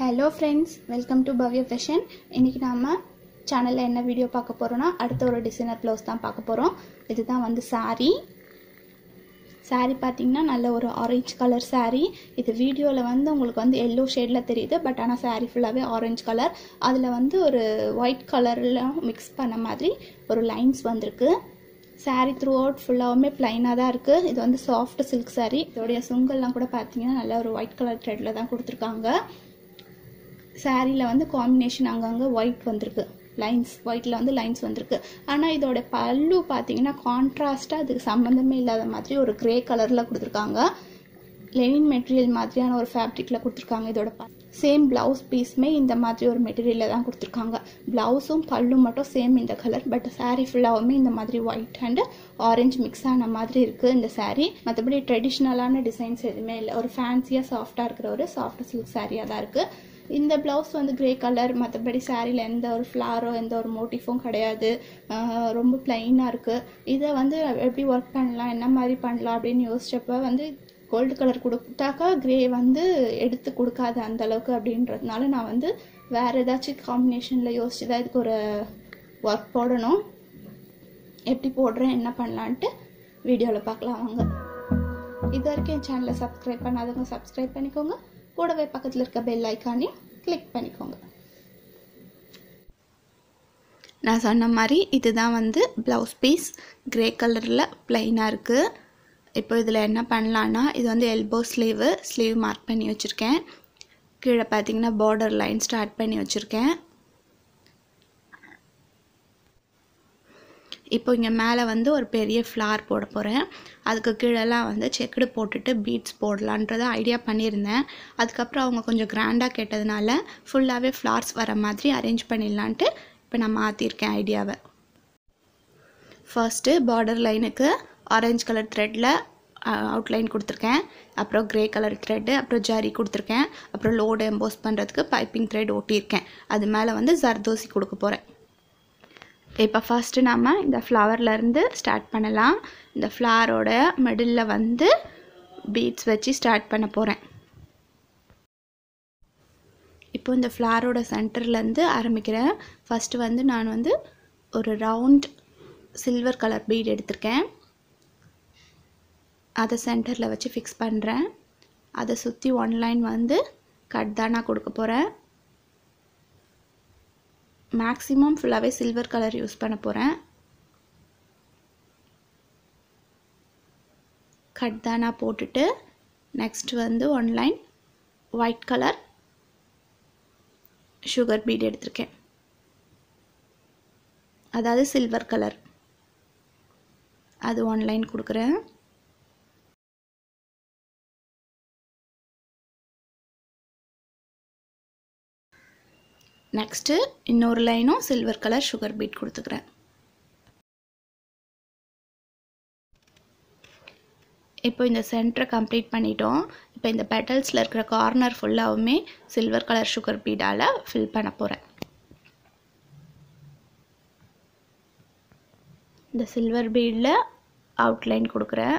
hello friends welcome to Bhavya fashion இன்றைக்கி நாம் சேனலில் என்ன வீடியோ பார்க்க போகிறோன்னா அடுத்த ஒரு டிசைனர் ப்ளவுஸ் தான் பார்க்க போகிறோம் இதுதான் வந்து saree saree பார்த்தீங்கன்னா நல்ல ஒரு ஆரஞ்சு கலர் saree இது வீடியோவில் வந்து உங்களுக்கு வந்து எல்லோ ஷேடில் தெரியுது பட் ஆனால் saree ஃபுல்லாகவே ஆரஞ்சு கலர் அதில் வந்து ஒரு ஒயிட் கலரில் மிக்ஸ் பண்ண மாதிரி ஒரு லைன்ஸ் வந்திருக்கு saree த்ரூ அவுட் ஃபுல்லாகவுமே ப்ளைனாக தான் இருக்குது இது வந்து சாஃப்ட் சில்க் saree இதோடைய சுங்கல்லாம் கூட பார்த்தீங்கன்னா நல்ல ஒரு ஒயிட் கலர் த்ரெட்டில் தான் கொடுத்துருக்காங்க சாரியில் வந்து காம்பினேஷன் அங்கங்கே ஒயிட் வந்திருக்கு லைன்ஸ் ஒயிட்டில் வந்து லைன்ஸ் வந்திருக்கு ஆனால் இதோட பல்லு பார்த்தீங்கன்னா கான்ட்ராஸ்ட்டாக அதுக்கு சம்மந்தமே இல்லாத மாதிரி ஒரு கிரே கலரில் கொடுத்துருக்காங்க லெனின் மெட்டீரியல் மாதிரியான ஒரு ஃபேப்ரிக்கில் கொடுத்துருக்காங்க இதோட சேம் ப்ளவுஸ் பீஸுமே இந்த மாதிரி ஒரு மெட்டீரியலில் தான் கொடுத்துருக்காங்க ப்ளவுஸும் பல்லும் மட்டும் சேம் இந்த கலர் பட் saree ஃபுல்லாகவுமே இந்த மாதிரி ஒயிட் அண்ட் ஆரஞ்சு மிக்ஸ் ஆன மாதிரி இருக்குது இந்த saree மற்றபடி ட்ரெடிஷ்னலான டிசைன்ஸ் எதுவுமே இல்லை ஒரு ஃபேன்சியாக சாஃப்டாக இருக்கிற ஒரு சாஃப்ட் சில்க் சாரியாக தான் இருக்குது இந்த ப்ளவுஸ் வந்து கிரே கலர் மற்றபடி சாரியில் எந்த ஒரு ஃப்ளாரோ எந்த ஒரு மோட்டிஃபும் கிடையாது ஆஹ் ரொம்ப பிளைனாக இருக்குது இதை வந்து எப்படி ஒர்க் பண்ணலாம் என்ன மாதிரி பண்ணலாம் அப்படின்னு யோசிச்சப்ப வந்து கோல்டு கலர் கொடுத்தாக்கா கிரே வந்து எடுத்து கொடுக்காது அந்த அளவுக்கு அப்படின்றதுனால நான் வந்து வேறு ஏதாச்சும் காம்பினேஷனில் யோசிச்சு தான் இதுக்கு ஒரு ஒர்க் போடணும் எப்படி போடுறேன் என்ன பண்ணலான்ட்டு வீடியோவில் பார்க்கலாம் வாங்க இது வரைக்கும் என் சேனலை சப்ஸ்கிரைப் பண்ணாதவங்க சப்ஸ்கிரைப் பண்ணிக்கோங்க கூடவே பக்கத்தில் இருக்க பெல் ஐக்கானையும் கிளிக் பண்ணிக்கோங்க நான் சொன்ன மாதிரி இதுதான் வந்து ப்ளவுஸ் பீஸ் கிரே கலரில் ப்ளைனாக இருக்குது இப்போ இதில் என்ன பண்ணலான்னா இது வந்து எல்போ ஸ்லீவு ஸ்லீவ் மார்க் பண்ணி வச்சுருக்கேன் கீழே பார்த்தீங்கன்னா பார்டர் லைன் ஸ்டார்ட் பண்ணி வச்சுருக்கேன் இப்போ இங்கே மேலே வந்து ஒரு பெரிய ஃப்ளார் போட போகிறேன் அதுக்கு கீழெல்லாம் வந்து செக்குடு போட்டுட்டு பீட்ஸ் போடலான்றதை ஐடியா பண்ணியிருந்தேன் அதுக்கப்புறம் அவங்க கொஞ்சம் கிராண்டாக கேட்டதுனால ஃபுல்லாகவே ஃப்ளார்ஸ் வர மாதிரி அரேஞ்ச் பண்ணிடலான்ட்டு இப்போ நான் மாற்றிருக்கேன் ஐடியாவை ஃபர்ஸ்ட்டு பார்டர் லைனுக்கு ஆரஞ்சு கலர் த்ரெட்டில் அவுட்லைன் கொடுத்துருக்கேன் அப்புறம் க்ரே கலர் த்ரெட்டு அப்புறம் ஜரி கொடுத்துருக்கேன் அப்புறம் லோடு எம்போஸ் பண்ணுறதுக்கு பைப்பிங் த்ரெட் ஒட்டியிருக்கேன் அது மேலே வந்து ஜர்தோசி கொடுக்க போகிறேன் இப்போ ஃபஸ்ட்டு நம்ம இந்த ஃப்ளவர்லேருந்து ஸ்டார்ட் பண்ணலாம் இந்த ஃப்ளாரோட மிடில் வந்து பீட்ஸ் வச்சு ஸ்டார்ட் பண்ண போகிறேன் இப்போ இந்த ஃப்ளாரோட சென்டர்லேருந்து ஆரம்பிக்கிறேன் ஃபஸ்ட்டு வந்து நான் வந்து ஒரு ரவுண்ட் சில்வர் கலர் பீட் எடுத்திருக்கேன் அதை சென்டரில் வச்சு ஃபிக்ஸ் பண்ணுறேன் அதை சுற்றி ஒன் லைன் வந்து கட் தான் நான் கொடுக்க போகிறேன் மேக்ஸிமம் ஃபுல்லாகவே சில்வர் கலர் யூஸ் பண்ண போகிறேன் கட் தானா போட்டுட்டு நெக்ஸ்ட் வந்து one line white colour sugar bead எடுத்திருக்கேன் அதாவது சில்வர் கலர் அது ஒன் லைன் கொடுக்குறேன் நெக்ஸ்ட்டு இன்னொரு லைனும் சில்வர் கலர் சுகர் பீட் கொடுத்துக்கிறேன் இப்போ இந்த சென்டரை கம்ப்ளீட் பண்ணிட்டோம் இப்போ இந்த பெட்டல்ஸில் இருக்கிற கார்னர் ஃபுல்லாகவுமே சில்வர் கலர் சுகர் பீடால் ஃபில் பண்ண போகிறேன் இந்த சில்வர் பீடில் அவுட்லைன் கொடுக்குறேன்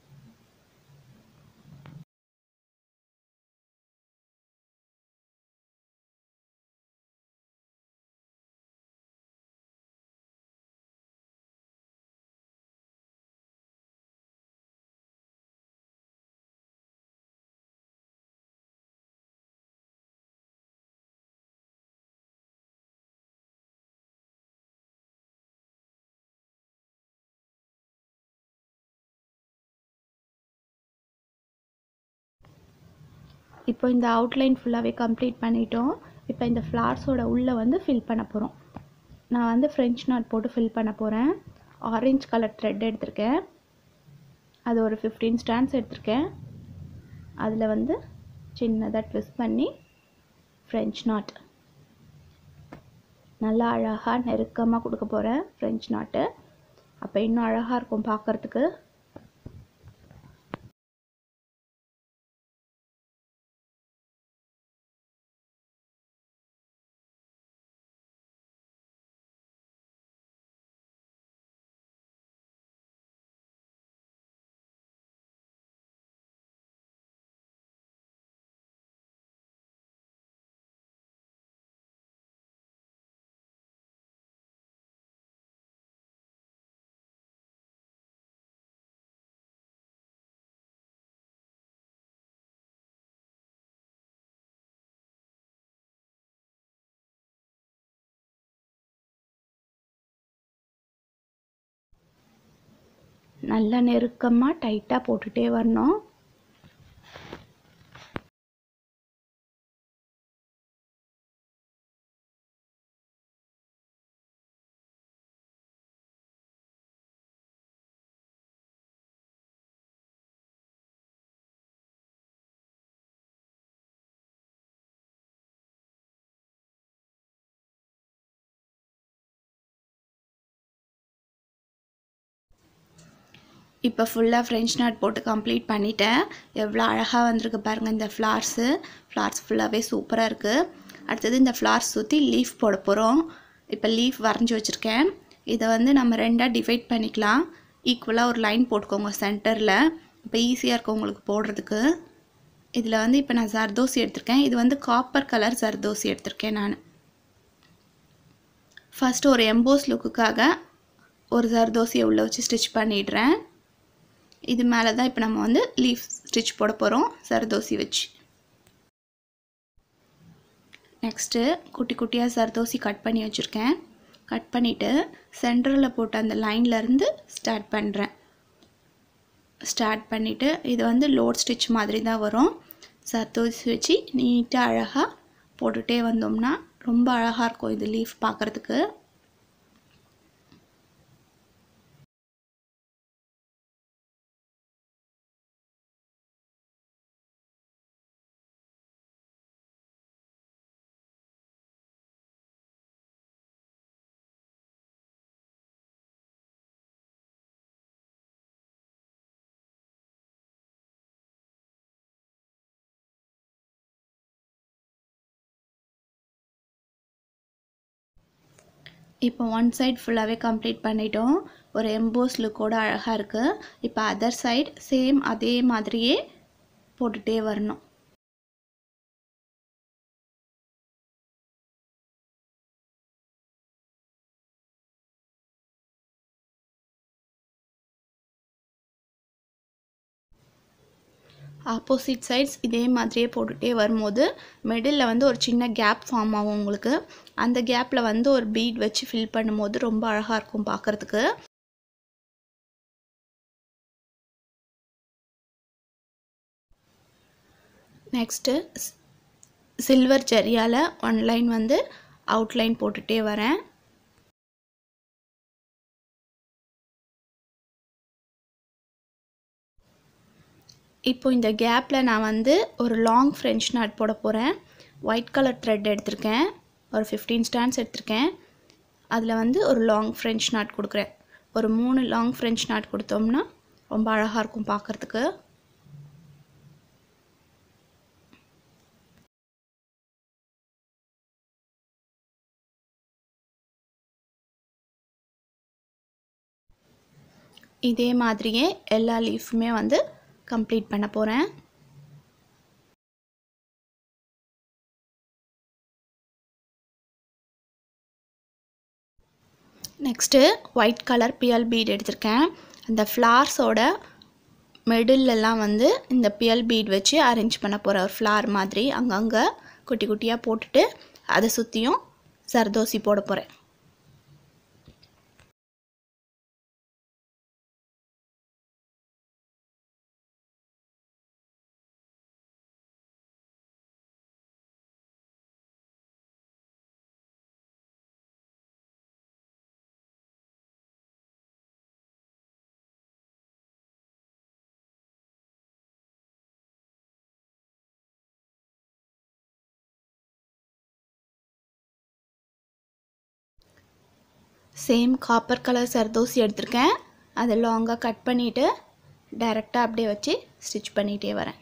இப்போ இந்த அவுட்லைன் ஃபுல்லாகவே கம்ப்ளீட் பண்ணிட்டோம் இப்போ இந்த ஃப்ளார்ஸோட உள்ளே வந்து ஃபில் பண்ண போகிறோம் நான் வந்து ஃப்ரெஞ்ச் நாட் போட்டு ஃபில் பண்ண போகிறேன் ஆரஞ்சு கலர் த்ரெட் எடுத்திருக்கேன் அது ஒரு ஃபிஃப்டீன் ஸ்டாண்ட்ஸ் எடுத்திருக்கேன் அதில் வந்து சின்னதாக ட்விஸ்ட் பண்ணி ஃப்ரெஞ்ச் நாட் நல்லா அழகாக நெருக்கமாக கொடுக்க போகிறேன் ஃப்ரெஞ்ச் நாட்டு அப்போ இன்னும் அழகாக இருக்கும் பார்க்குறதுக்கு நல்லா நெருக்கமாக டைட்டாக போட்டுகிட்டே வரணும் இப்போ ஃபுல்லாக ஃப்ரெஞ்ச் நாட் போட்டு கம்ப்ளீட் பண்ணிட்டேன் எவ்வளோ அழகாக வந்திருக்கு பாருங்கள் இந்த ஃப்ளார்ஸு ஃப்ளார்ஸ் ஃபுல்லாகவே சூப்பராக இருக்குது அடுத்தது இந்த ஃப்ளார்ஸ் சுற்றி லீஃப் போட போகிறோம் இப்போ லீஃப் வரைஞ்சி வச்சுருக்கேன் இதை வந்து நம்ம ரெண்டாக டிவைட் பண்ணிக்கலாம் ஈக்குவலாக ஒரு லைன் போட்டுக்கோங்க சென்டரில் இப்போ ஈஸியாக இருக்கும் உங்களுக்கு போடுறதுக்கு இதில் வந்து இப்போ நான் ஜர்தோசி எடுத்திருக்கேன் இது வந்து காப்பர் கலர் ஜர்தோசி எடுத்திருக்கேன் நான் ஃபஸ்ட்டு ஒரு எம்போஸ் லுக்குக்காக ஒரு ஜர்தோசியை உள்ளே வச்சு ஸ்டிச் பண்ணிடுறேன் இது மேலே தான் இப்போ நம்ம வந்து லீஃப் ஸ்டிச் போட போகிறோம் சர்தோசி வச்சு நெக்ஸ்ட்டு குட்டி குட்டியாக சர்தோசி கட் பண்ணி வச்சுருக்கேன் கட் பண்ணிவிட்டு சென்டரில் போட்ட அந்த லைன்லேருந்து ஸ்டார்ட் பண்ணுறேன் ஸ்டார்ட் பண்ணிவிட்டு இது வந்து லோட் ஸ்டிச் மாதிரி தான் வரும் சர்தோசி வச்சு நீட்டாக அழகாக போட்டுகிட்டே வந்தோம்னா ரொம்ப அழகாக இருக்கும் இது லீஃப் பார்க்குறதுக்கு இப்போ ஒன் சைடு ஃபுல்லாகவே கம்ப்ளீட் பண்ணிட்டோம் ஒரு எம்போஸ் லுக்கோட அழகாக இருக்குது இப்போ அதர் சைடு சேம் அதே மாதிரியே போட்டுகிட்டே வரணும் ஆப்போசிட் சைட்ஸ் இதே மாதிரியே போட்டுகிட்டே வரும்போது மிடில் வந்து ஒரு சின்ன கேப் ஃபார்ம் ஆகும் உங்களுக்கு அந்த கேப்பில் வந்து ஒரு பீட் வச்சு ஃபில் பண்ணும்போது ரொம்ப அழகாக இருக்கும் பார்க்குறதுக்கு நெக்ஸ்ட்டு சில்வர் ஜரியால் ஒன் லைன் வந்து அவுட்லைன் போட்டுகிட்டே வரேன் இப்போ இந்த கேப்பில் நான் வந்து ஒரு லாங் ஃப்ரெஞ்ச் நாட் போட போகிறேன் ஒயிட் கலர் த்ரெட் எடுத்திருக்கேன் ஒரு ஃபிஃப்டீன் ஸ்டாண்ட்ஸ் எடுத்திருக்கேன் அதில் வந்து ஒரு லாங் ஃப்ரெஞ்ச் நாட் கொடுக்குறேன் ஒரு மூணு லாங் ஃப்ரெஞ்ச் நாட் கொடுத்தோம்னா ரொம்ப அழகாக இருக்கும் பார்க்குறதுக்கு இதே மாதிரியே எல்லா லீஃபுமே வந்து கம்ப்ளீட் பண்ண போகிறேன் next white colour pearl bead எடுத்திருக்கேன் அந்த ஃப்ளார்ஸோட மிடில்லலாம் வந்து இந்த பியல் பீட் வச்சு அரேஞ்ச் பண்ண போகிற ஒரு ஃப்ளார் மாதிரி அங்கங்கே குட்டி குட்டியாக போட்டுட்டு அதை சுற்றியும் சர்தோசி போட போகிறேன் சேம் காப்பர் கலர் சர்தோசி எடுத்திருக்கேன் அதை லாங்காக கட் பண்ணிவிட்டு டைரெக்டாக அப்படியே வச்சு ஸ்டிச் பண்ணிகிட்டே வரேன்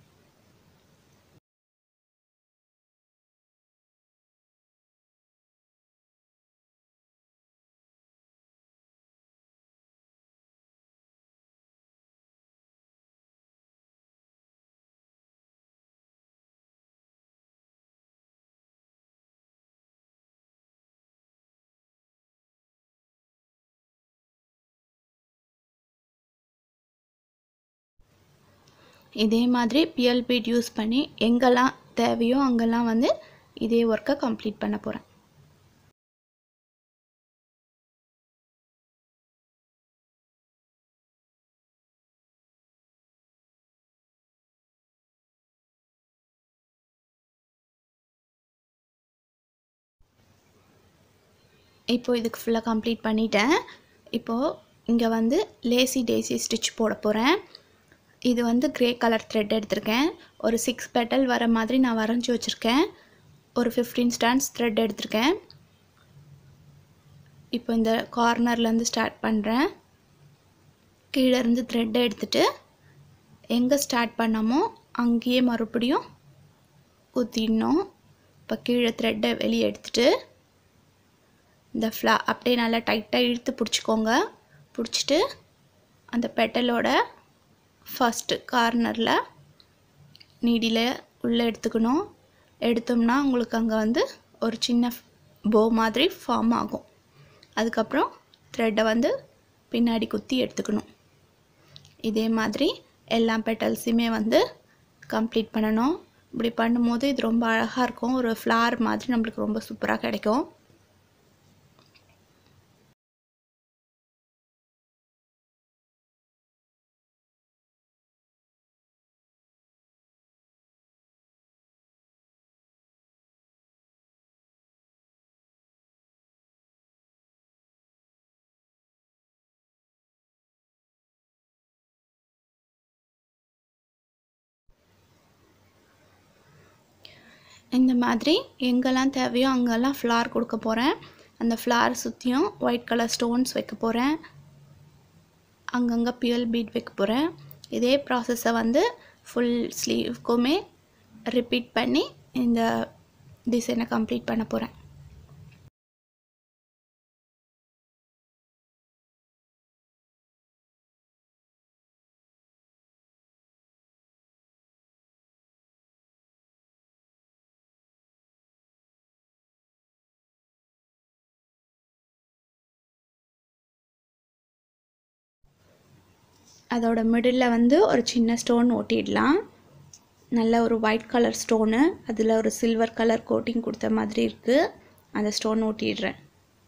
இதே மாதிரி பியல் பீட் யூஸ் பண்ணி எங்கெல்லாம் தேவையோ அங்கெல்லாம் வந்து இதே ஒர்க்கை கம்ப்ளீட் பண்ண போகிறேன் இப்போது இதுக்கு ஃபுல்லாக கம்ப்ளீட் பண்ணிட்டேன் இப்போது இங்கே வந்து லேசி டேசி ஸ்டிச் போட போகிறேன் இது வந்து க்ரே கலர் த்ரெட் எடுத்திருக்கேன் ஒரு சிக்ஸ் பெட்டல் வர மாதிரி நான் வரைஞ்சி வச்சுருக்கேன் ஒரு ஃபிஃப்டீன் ஸ்டாண்ட்ஸ் த்ரெட் எடுத்திருக்கேன் இப்போ இந்த கார்னர்லேருந்து ஸ்டார்ட் பண்ணுறேன் கீழே இருந்து த்ரெட்டை எடுத்துகிட்டு எங்கே ஸ்டார்ட் பண்ணமோ அங்கேயே மறுபடியும் குத்திடணும் இப்போ கீழே த்ரெட்டை வெளியே எடுத்துகிட்டு இந்த ஃப்ளா அப்படியே நல்லா டைட்டாக இழுத்து பிடிச்சிக்கோங்க பிடிச்சிட்டு அந்த பெட்டலோட ஃபஸ்ட்டு கார்னரில் நீடியில் உள்ளே எடுத்துக்கணும் எடுத்தோம்னா உங்களுக்கு அங்கே வந்து ஒரு சின்ன போ மாதிரி ஃபார்ம் ஆகும் அதுக்கப்புறம் த்ரெட்டை வந்து பின்னாடி குத்தி எடுத்துக்கணும் இதே மாதிரி எல்லா பெட்டல்ஸையுமே வந்து கம்ப்ளீட் பண்ணணும் இப்படி பண்ணும்போது இது ரொம்ப அழகாக இருக்கும் ஒரு ஃப்ளார் மாதிரி நம்மளுக்கு ரொம்ப சூப்பராக கிடைக்கும் இந்த மாதிரி எங்கெல்லாம் தேவையோ அங்கெல்லாம் ஃப்ளார் கொடுக்க போகிறேன் அந்த ஃப்ளார் சுற்றியும் ஒயிட் கலர் ஸ்டோன்ஸ் வைக்க போகிறேன் அங்கங்கே பியல் பீட் வைக்க போகிறேன் இதே ப்ராசஸை வந்து ஃபுல் ஸ்லீவ்க்குமே ரிப்பீட் பண்ணி இந்த டிசைனை கம்ப்ளீட் பண்ண போகிறேன் அதோட மிடில் வந்து ஒரு சின்ன ஸ்டோன் ஒட்டிடலாம் நல்ல ஒரு ஒயிட் கலர் ஸ்டோனு அதில் ஒரு சில்வர் கலர் கோட்டிங் கொடுத்த மாதிரி இருக்குது அந்த ஸ்டோன் ஒட்டிடுறேன்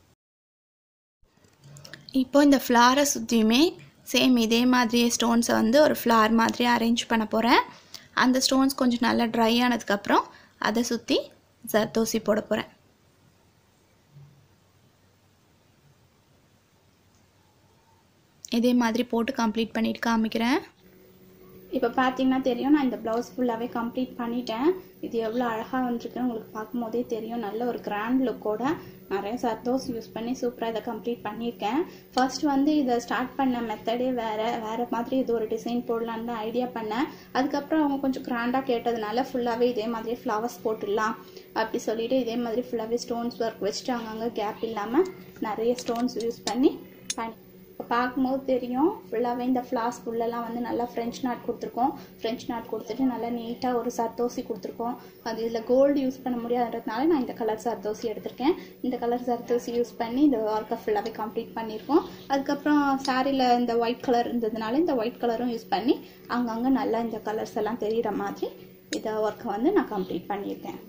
இப்போ இந்த ஃப்ளாரை சுற்றியுமே சேம் இதே மாதிரியே ஸ்டோன்ஸை வந்து ஒரு ஃப்ளார் மாதிரி அரேஞ்ச் பண்ண போகிறேன் அந்த ஸ்டோன்ஸ் கொஞ்சம் நல்லா ட்ரை ஆனதுக்கப்புறம் அதை சுற்றி ஜர்தோசி போட போகிறேன் இதே மாதிரி போட்டு கம்ப்ளீட் பண்ணிட்டு காமிக்கிறேன் இப்போ பார்த்தீங்கன்னா தெரியும் நான் இந்த ப்ளவுஸ் ஃபுல்லாகவே கம்ப்ளீட் பண்ணிட்டேன் இது எவ்வளோ அழகாக வந்திருக்குன்னு உங்களுக்கு பார்க்கும்போதே தெரியும் நல்ல ஒரு கிராண்ட் லுக்கோட நிறைய சர்தோஸ் யூஸ் பண்ணி சூப்பராக இதை கம்ப்ளீட் பண்ணியிருக்கேன் ஃபர்ஸ்ட் வந்து இதை ஸ்டார்ட் பண்ண மெத்தடே வேறு வேறு மாதிரி இது ஒரு டிசைன் போடலான்னு தான் ஐடியா பண்ணேன் அதுக்கப்புறம் அவங்க கொஞ்சம் கிராண்டாக கேட்டதுனால ஃபுல்லாகவே இதே மாதிரி ஃப்ளவர்ஸ் போட்டுடலாம் அப்படி சொல்லிட்டு இதே மாதிரி ஃபுல்லாகவே ஸ்டோன்ஸ் ஒர்க் வச்சுட்டு அங்கங்கே கேப் இல்லாமல் நிறைய ஸ்டோன்ஸ் யூஸ் பண்ணி பண்ணி இப்போ பார்க்கும்போது தெரியும் ஃபுல்லாகவே இந்த ஃப்ளாஸ் ஃபுல்லெல்லாம் வந்து நல்லா ஃப்ரெஞ்ச் நாட் கொடுத்துருக்கோம் ஃப்ரெஞ்ச் நாட் கொடுத்துட்டு நல்லா நீட்டாக ஒரு சர்தோசி கொடுத்துருக்கோம் அது இதில் கோல்டு யூஸ் பண்ண முடியாதுன்றதுனால நான் இந்த கலர் சர்தோசி எடுத்திருக்கேன் இந்த கலர் சர்தோசி யூஸ் பண்ணி இந்த ஒர்க்கை ஃபுல்லாகவே கம்ப்ளீட் பண்ணியிருக்கோம் அதுக்கப்புறம் சாரியில் இந்த ஒயிட் கலர் இருந்ததுனால இந்த ஒயிட் கலரும் யூஸ் பண்ணி அங்கங்கே நல்லா இந்த கலர்ஸ் எல்லாம் தெரிகிற மாதிரி இதை ஒர்க்கை வந்து நான் கம்ப்ளீட் பண்ணியிருக்கேன்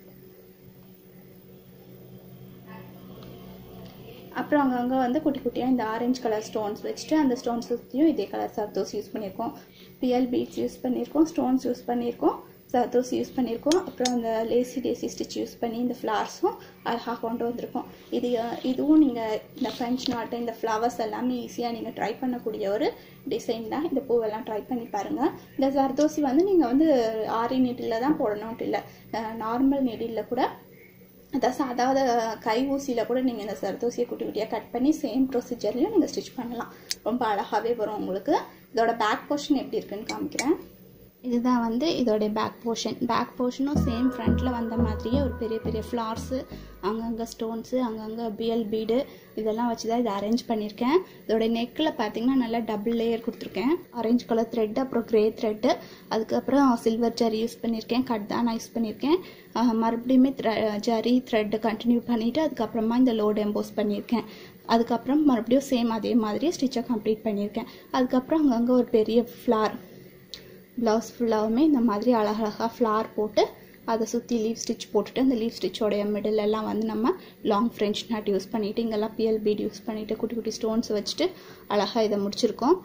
அப்புறம் அங்கங்கே வந்து குட்டி குட்டியாக இந்த ஆரஞ்சு கலர் ஸ்டோன்ஸ் வச்சுட்டு அந்த ஸ்டோன்ஸ் சுற்றியும் இதே கலர் சர்தோஸ் யூஸ் பண்ணியிருக்கோம் பிஎல் பீட்ஸ் யூஸ் பண்ணியிருக்கோம் ஸ்டோன்ஸ் யூஸ் பண்ணியிருக்கோம் சர்தோஸ் யூஸ் பண்ணியிருக்கோம் அப்புறம் அந்த லேசி டேசி ஸ்டிச் யூஸ் பண்ணி இந்த ஃப்ளார்ஸும் அழகாக கொண்டு வந்திருக்கோம் இது இதுவும் நீங்கள் இந்த ஃப்ரெஞ்ச் நாட்டு இந்த ஃப்ளவர்ஸ் எல்லாமே ஈஸியாக நீங்கள் ட்ரை பண்ணக்கூடிய ஒரு டிசைன் தான் இந்த பூவெல்லாம் ட்ரை பண்ணி பாருங்கள் இந்த சர்தோசி வந்து நீங்கள் வந்து ஆரி நீட்டில் தான் போடணும்ட்டு இல்லை நார்மல் நீடில் கூட அதான் சாதாத கை ஊசியில் கூட நீங்கள் இந்த சர்தோசியை குட்டி குட்டியாக கட் பண்ணி சேம் ப்ரொசீஜர்லையும் நீங்கள் ஸ்டிச் பண்ணலாம் ரொம்ப அழகாகவே வரும் உங்களுக்கு இதோட பேக் போர்ஷன் எப்படி இருக்குன்னு காமிக்கிறேன் இதுதான் வந்து இதோடைய பேக் போர்ஷன் பேக் போர்ஷனும் சேம் ஃப்ரண்ட்டில் வந்த மாதிரியே ஒரு பெரிய பெரிய ஃப்ளார்ஸு அங்கங்கே ஸ்டோன்ஸு அங்கங்கே பிஎல் பீடு இதெல்லாம் வச்சு தான் இதை அரேஞ்ச் பண்ணியிருக்கேன் இதோட நெக்கில் பார்த்தீங்கன்னா நல்லா டபுள் லேயர் கொடுத்துருக்கேன் ஆரஞ்சு கலர் த்ரெட்டு அப்புறம் க்ரே த்ரெட்டு அதுக்கப்புறம் சில்வர் ஜரி யூஸ் பண்ணியிருக்கேன் கட் தான் யூஸ் பண்ணியிருக்கேன் மறுபடியுமே ஜரி த்ரெட்டு கண்டினியூ பண்ணிவிட்டு அதுக்கப்புறமா இந்த லோடு எம்போஸ் பண்ணியிருக்கேன் அதுக்கப்புறம் மறுபடியும் சேம் அதே மாதிரி ஸ்டிச்சை கம்ப்ளீட் பண்ணியிருக்கேன் அதுக்கப்புறம் அங்கங்கே ஒரு பெரிய ஃப்ளார் ப்ளவுஸ் ஃபுல்லாகவுமே இந்த மாதிரி அழகழகாக ஃப்ளார் போட்டு அதை சுற்றி லீவ் ஸ்டிச் போட்டுட்டு அந்த லீவ் ஸ்டிச்சோடைய மிடில் எல்லாம் வந்து நம்ம லாங் ஃப்ரெஞ்ச் நாட் யூஸ் பண்ணிவிட்டு இங்கெல்லாம் பிஎல் பீட் யூஸ் பண்ணிவிட்டு குட்டி குட்டி ஸ்டோன்ஸ் வச்சுட்டு அழகாக இதை முடிச்சிருக்கோம்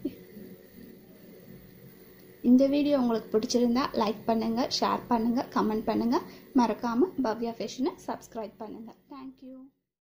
இந்த வீடியோ உங்களுக்கு பிடிச்சிருந்தா லைக் பண்ணுங்கள் ஷேர் பண்ணுங்கள் கமெண்ட் பண்ணுங்கள் மறக்காமல் பவ்யா ஃபேஷனை சப்ஸ்கிரைப் பண்ணுங்கள் தேங்க்யூ